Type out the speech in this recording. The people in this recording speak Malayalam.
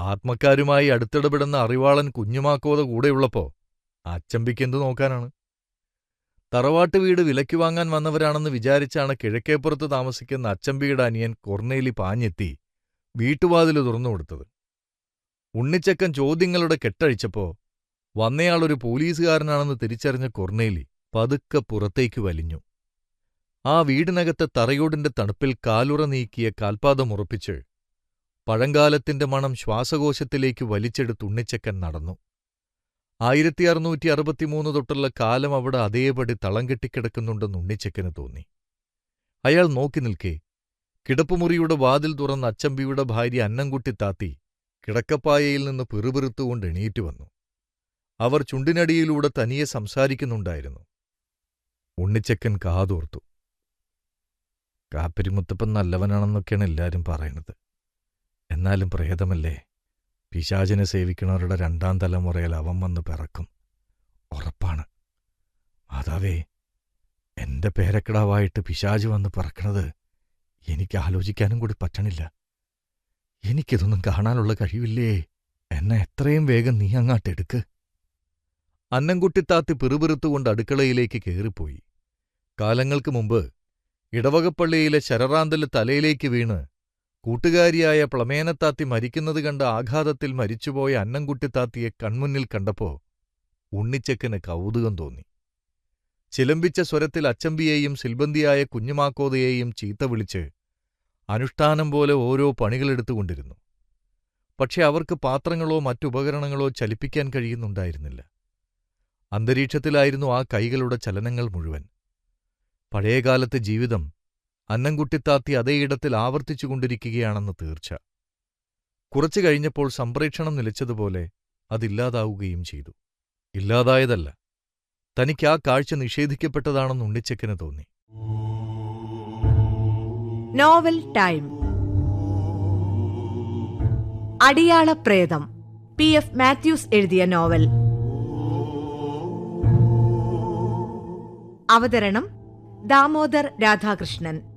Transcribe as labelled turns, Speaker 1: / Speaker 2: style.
Speaker 1: ആത്മക്കാരുമായി അടുത്തിടപെടുന്ന അറിവാളൻ കുഞ്ഞുമാക്കോത കൂടെയുള്ളപ്പോ അച്ചമ്പിക്കെന്തു നോക്കാനാണ് തറവാട്ട് വീട് വിലയ്ക്ക് വാങ്ങാൻ വന്നവരാണെന്ന് വിചാരിച്ചാണ് കിഴക്കേപ്പുറത്ത് താമസിക്കുന്ന അച്ചമ്പിയുടെ അനിയൻ കൊർണേലി പാഞ്ഞെത്തി വീട്ടുവാതില് തുറന്നുകൊടുത്തത് ഉണ്ണിച്ചക്കൻ ചോദ്യങ്ങളുടെ കെട്ടഴിച്ചപ്പോ വന്നയാളൊരു പോലീസുകാരനാണെന്ന് തിരിച്ചറിഞ്ഞ കൊർണേലി പതുക്കെ പുറത്തേക്ക് വലിഞ്ഞു ആ വീടിനകത്തെ തറയോടിന്റെ തണുപ്പിൽ കാലുറ നീക്കിയ കാൽപാദമുറപ്പിച്ച് പഴങ്കാലത്തിന്റെ മണം ശ്വാസകോശത്തിലേക്ക് വലിച്ചെടുത്ത് ഉണ്ണിച്ചക്കൻ നടന്നു ആയിരത്തി അറുന്നൂറ്റി അറുപത്തിമൂന്ന് തൊട്ടുള്ള കാലം അവിടെ അതേപടി തളം കെട്ടിക്കിടക്കുന്നുണ്ടെന്ന് ഉണ്ണിച്ചക്കന് തോന്നി അയാൾ നോക്കി നിൽക്കെ കിടപ്പുമുറിയുടെ വാതിൽ തുറന്ന അച്ചമ്പിയുടെ ഭാര്യ അന്നംകുട്ടി താത്തി കിടക്കപ്പായയിൽ നിന്ന് പിറുപിറുത്തുകൊണ്ട് എണീറ്റു വന്നു അവർ ചുണ്ടിനടിയിലൂടെ തനിയെ സംസാരിക്കുന്നുണ്ടായിരുന്നു ഉണ്ണിച്ചക്കൻ കാതോർത്തു കാപ്പരിമുത്തപ്പൻ നല്ലവനാണെന്നൊക്കെയാണ് എല്ലാരും പറയണത് എന്നാലും പ്രേതമല്ലേ പിശാചിനെ സേവിക്കണവരുടെ രണ്ടാം തലമുറയിൽ അവൻ വന്ന് പിറക്കും ഉറപ്പാണ് മാതാവേ എന്റെ പേരക്കിടാവായിട്ട് പിശാച് വന്ന് പിറക്കണത് എനിക്ക് ആലോചിക്കാനും കൂടി പറ്റണില്ല എനിക്കിതൊന്നും കാണാനുള്ള കഴിവില്ലേ എന്നെ എത്രയും വേഗം നീ അങ്ങാട്ടെടുക്ക് അന്നംകുട്ടിത്താത്തി പിറുപിറുത്തുകൊണ്ട് അടുക്കളയിലേക്ക് കയറിപ്പോയി കാലങ്ങൾക്ക് മുമ്പ് ഇടവകപ്പള്ളിയിലെ ശരറാന്തല് തലയിലേക്ക് വീണ് കൂട്ടുകാരിയായ പ്ലമേനത്താത്തി മരിക്കുന്നത് കണ്ട ആഘാതത്തിൽ മരിച്ചുപോയ അന്നംകുട്ടിത്താത്തിയെ കൺമുന്നിൽ കണ്ടപ്പോ ഉണ്ണിച്ചക്കന് കൗതുകം തോന്നി ചിലമ്പിച്ച സ്വരത്തിൽ അച്ചമ്പിയെയും സിൽബന്തിയായ കുഞ്ഞുമാക്കോതയെയും ചീത്ത വിളിച്ച് അനുഷ്ഠാനം പോലെ ഓരോ പണികളെടുത്തുകൊണ്ടിരുന്നു പക്ഷെ അവർക്ക് പാത്രങ്ങളോ മറ്റുപകരണങ്ങളോ ചലിപ്പിക്കാൻ കഴിയുന്നുണ്ടായിരുന്നില്ല അന്തരീക്ഷത്തിലായിരുന്നു ആ കൈകളുടെ ചലനങ്ങൾ മുഴുവൻ പഴയകാലത്തെ ജീവിതം അന്നംകുട്ടിത്താത്തി അതേയിടത്തിൽ ആവർത്തിച്ചുകൊണ്ടിരിക്കുകയാണെന്ന് തീർച്ച കുറച്ചു കഴിഞ്ഞപ്പോൾ സംപ്രേക്ഷണം നിലച്ചതുപോലെ അതില്ലാതാവുകയും ചെയ്തു ഇല്ലാതായതല്ല തനിക്ക് ആ കാഴ്ച നിഷേധിക്കപ്പെട്ടതാണെന്ന് ഉണ്ണിച്ചക്കന് തോന്നി
Speaker 2: നോവൽ ടൈം അടിയാള പ്രേതം പി എഫ് മാത്യൂസ് എഴുതിയ നോവൽ അവതരണം ദാമോദർ രാധാകൃഷ്ണൻ